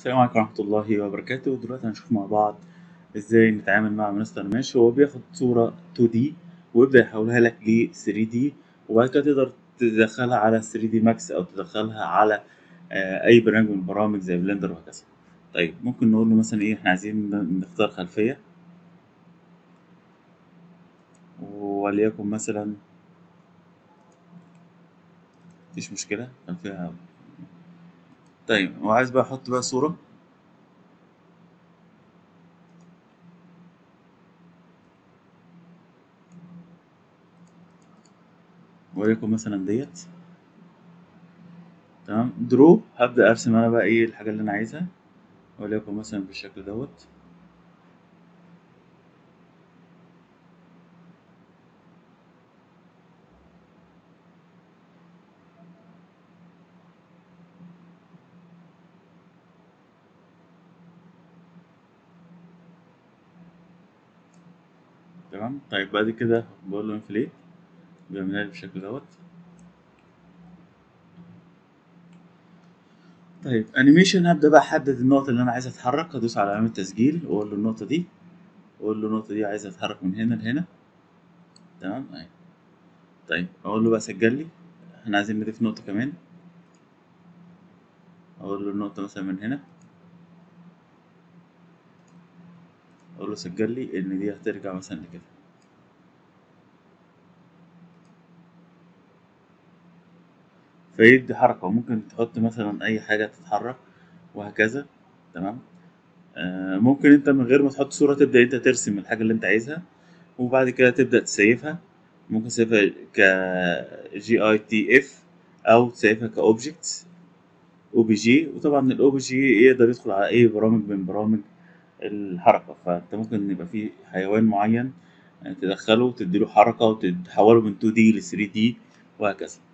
السلام عليكم ورحمة الله وبركاته دلوقتي هنشوف مع بعض ازاي نتعامل مع مستر ماش هو بياخد صورة 2D ويبدأ يحولها لك ل 3D وبعد كده تقدر تدخلها على 3D ماكس أو تدخلها على آه، أي برنامج من البرامج زي بلندر وهكذا طيب ممكن نقول له مثلا ايه احنا عايزين نختار خلفية وليكن مثلا مفيش مشكلة خلفية طيب وعايز بقى احط بقى صورة وليكن مثلا ديت تمام درو هبدأ ارسم انا بقى ايه الحاجة اللي انا عايزها وليكن مثلا بالشكل دوت تمام طيب بعد كده بقول له انفليت بيعملها لي بالشكل دوت طيب انيميشن هبدا بقى احدد النقط اللي انا عايز اتحرك ادوس على علامه تسجيل واقول له النقطه دي واقول له النقطه دي عايز اتحرك من هنا لهنا تمام اهي طيب اقول له بقى سجل لي احنا عايزين نضيف نقطه كمان اقول له النقطه مثلا من هنا اقول له سجل لي ان دي هترجع مثلا لكده فيدي حركة وممكن تحط مثلا أي حاجة تتحرك وهكذا تمام آه ممكن أنت من غير ما تحط صورة تبدأ أنت ترسم الحاجة اللي أنت عايزها وبعد كده تبدأ تسيفها ممكن تسيفها ك جي اي تي اف أو تسيفها كأوبجكت او بي جي وطبعا الاو بي جي يقدر يدخل على أي برامج من برامج الحركة فأنت ممكن يبقى في حيوان معين تدخله وتديله حركة وتحوله من 2D ل 3D وهكذا